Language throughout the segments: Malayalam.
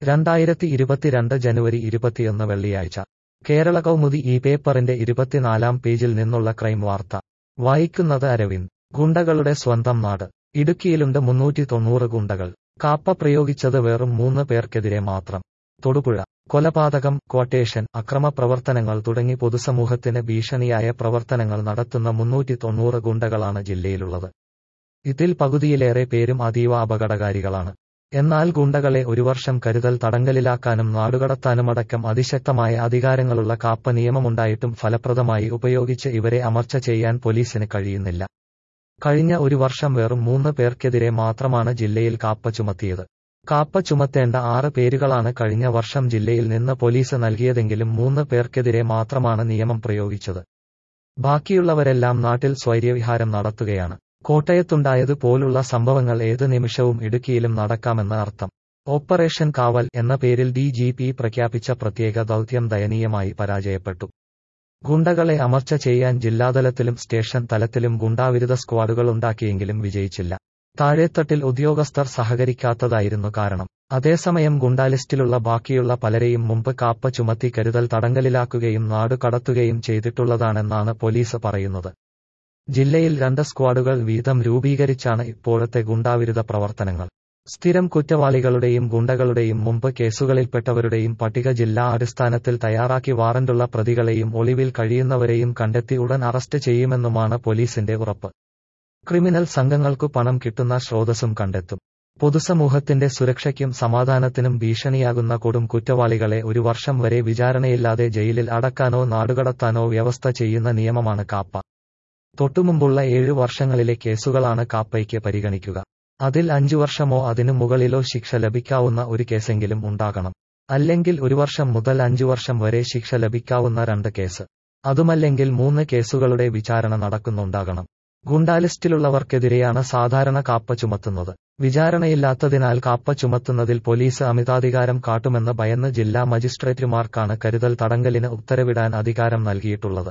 രണ്ടായിരത്തി ഇരുപത്തിരണ്ട് ജനുവരി ഇരുപത്തിയൊന്ന് വെള്ളിയാഴ്ച കേരള കൗമുദി ഈ പേപ്പറിന്റെ ഇരുപത്തിനാലാം പേജിൽ നിന്നുള്ള ക്രൈം വാർത്ത വായിക്കുന്നത് അരവിന്ദ് ഗുണ്ടകളുടെ സ്വന്തം നാട് ഇടുക്കിയിലുണ്ട് മുന്നൂറ്റി തൊണ്ണൂറ് ഗുണ്ടകൾ കാപ്പ പ്രയോഗിച്ചത് വെറും മൂന്ന് പേർക്കെതിരെ മാത്രം തൊടുപുഴ കൊലപാതകം ക്വട്ടേഷൻ അക്രമ പ്രവർത്തനങ്ങൾ തുടങ്ങി പൊതുസമൂഹത്തിന് ഭീഷണിയായ പ്രവർത്തനങ്ങൾ നടത്തുന്ന മുന്നൂറ്റി തൊണ്ണൂറ് ഗുണ്ടകളാണ് ജില്ലയിലുള്ളത് ഇതിൽ പകുതിയിലേറെ പേരും അതീവ അപകടകാരികളാണ് എന്നാൽ ഗുണ്ടകളെ ഒരു വർഷം കരുതൽ തടങ്കലിലാക്കാനും നാടുകടത്താനുമടക്കം അതിശക്തമായ അധികാരങ്ങളുള്ള കാപ്പ നിയമമുണ്ടായിട്ടും ഫലപ്രദമായി ഉപയോഗിച്ച് ഇവരെ അമർച്ച ചെയ്യാൻ പോലീസിന് കഴിയുന്നില്ല കഴിഞ്ഞ ഒരു വർഷം വെറും മൂന്ന് പേർക്കെതിരെ മാത്രമാണ് ജില്ലയിൽ കാപ്പ ചുമത്തിയത് കാപ്പ ചുമത്തേണ്ട ആറ് പേരുകളാണ് കഴിഞ്ഞ വർഷം ജില്ലയിൽ നിന്ന് പോലീസ് നൽകിയതെങ്കിലും മൂന്ന് പേർക്കെതിരെ മാത്രമാണ് നിയമം പ്രയോഗിച്ചത് ബാക്കിയുള്ളവരെല്ലാം നാട്ടിൽ സ്വൈര്യവിഹാരം നടത്തുകയാണ് കോട്ടയത്തുണ്ടായത് പോലുള്ള സംഭവങ്ങൾ ഏത് നിമിഷവും ഇടുക്കിയിലും നടക്കാമെന്ന് അർത്ഥം ഓപ്പറേഷൻ കാവൽ എന്ന പേരിൽ ഡി ജി പി പ്രഖ്യാപിച്ച പ്രത്യേക ദൗത്യം ദയനീയമായി പരാജയപ്പെട്ടു ഗുണ്ടകളെ അമർച്ച ചെയ്യാൻ ജില്ലാതലത്തിലും സ്റ്റേഷൻ തലത്തിലും ഗുണ്ടാവിരുദ്ധ സ്ക്വാഡുകൾ ഉണ്ടാക്കിയെങ്കിലും വിജയിച്ചില്ല താഴെത്തട്ടിൽ ഉദ്യോഗസ്ഥർ സഹകരിക്കാത്തതായിരുന്നു കാരണം അതേസമയം ഗുണ്ടാലിസ്റ്റിലുള്ള ബാക്കിയുള്ള പലരെയും മുമ്പ് കാപ്പ ചുമത്തി കരുതൽ തടങ്കലിലാക്കുകയും നാടു കടത്തുകയും ചെയ്തിട്ടുള്ളതാണെന്നാണ് പോലീസ് പറയുന്നത് ജില്ലയിൽ രണ്ട് സ്ക്വാഡുകൾ വീതം രൂപീകരിച്ചാണ് ഇപ്പോഴത്തെ ഗുണ്ടാവിരുദ്ധ പ്രവർത്തനങ്ങൾ സ്ഥിരം കുറ്റവാളികളുടെയും ഗുണ്ടകളുടെയും മുമ്പ് കേസുകളിൽപ്പെട്ടവരുടെയും പട്ടിക ജില്ലാ അടിസ്ഥാനത്തിൽ തയ്യാറാക്കി വാറന്റുള്ള പ്രതികളെയും ഒളിവിൽ കഴിയുന്നവരെയും കണ്ടെത്തി ഉടൻ അറസ്റ്റ് ചെയ്യുമെന്നുമാണ് പോലീസിന്റെ ഉറപ്പ് ക്രിമിനൽ സംഘങ്ങൾക്കു പണം കിട്ടുന്ന സ്രോതസ്സും കണ്ടെത്തും പൊതുസമൂഹത്തിന്റെ സുരക്ഷയ്ക്കും സമാധാനത്തിനും ഭീഷണിയാകുന്ന കൊടും കുറ്റവാളികളെ ഒരു വർഷം വരെ വിചാരണയില്ലാതെ ജയിലിൽ അടക്കാനോ നാടുകടത്താനോ വ്യവസ്ഥ ചെയ്യുന്ന നിയമമാണ് കാപ്പ തൊട്ടുമുമ്പുള്ള ഏഴു വർഷങ്ങളിലെ കേസുകളാണ് കാപ്പയ്ക്ക് പരിഗണിക്കുക അതിൽ അഞ്ചു വർഷമോ അതിനു മുകളിലോ ശിക്ഷ ലഭിക്കാവുന്ന ഒരു കേസെങ്കിലും ഉണ്ടാകണം അല്ലെങ്കിൽ ഒരു വർഷം മുതൽ അഞ്ചു വർഷം വരെ ശിക്ഷ ലഭിക്കാവുന്ന രണ്ട് കേസ് അതുമല്ലെങ്കിൽ മൂന്ന് കേസുകളുടെ വിചാരണ നടക്കുന്നുണ്ടാകണം ഗുണ്ടാലിസ്റ്റിലുള്ളവർക്കെതിരെയാണ് സാധാരണ കാപ്പ ചുമത്തുന്നത് വിചാരണയില്ലാത്തതിനാൽ കാപ്പ ചുമത്തുന്നതിൽ പോലീസ് അമിതാധികാരം കാട്ടുമെന്ന് ഭയന്ന് ജില്ലാ മജിസ്ട്രേറ്റുമാർക്കാണ് കരുതൽ തടങ്കലിന് ഉത്തരവിടാൻ അധികാരം നൽകിയിട്ടുള്ളത്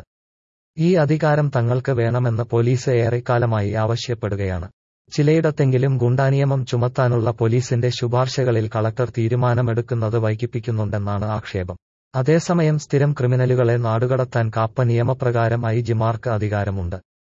ഈ അധികാരം തങ്ങൾക്ക് വേണമെന്ന് പോലീസ് ഏറെക്കാലമായി ആവശ്യപ്പെടുകയാണ് ചിലയിടത്തെങ്കിലും ഗുണ്ടാനിയമം ചുമത്താനുള്ള പോലീസിന്റെ ശുപാർശകളിൽ കളക്ടർ തീരുമാനമെടുക്കുന്നത് വൈകിപ്പിക്കുന്നുണ്ടെന്നാണ് ആക്ഷേപം അതേസമയം സ്ഥിരം ക്രിമിനലുകളെ നാടുകടത്താൻ കാപ്പ നിയമപ്രകാരം ഐ ജിമാർക്ക് അധികാരമുണ്ട്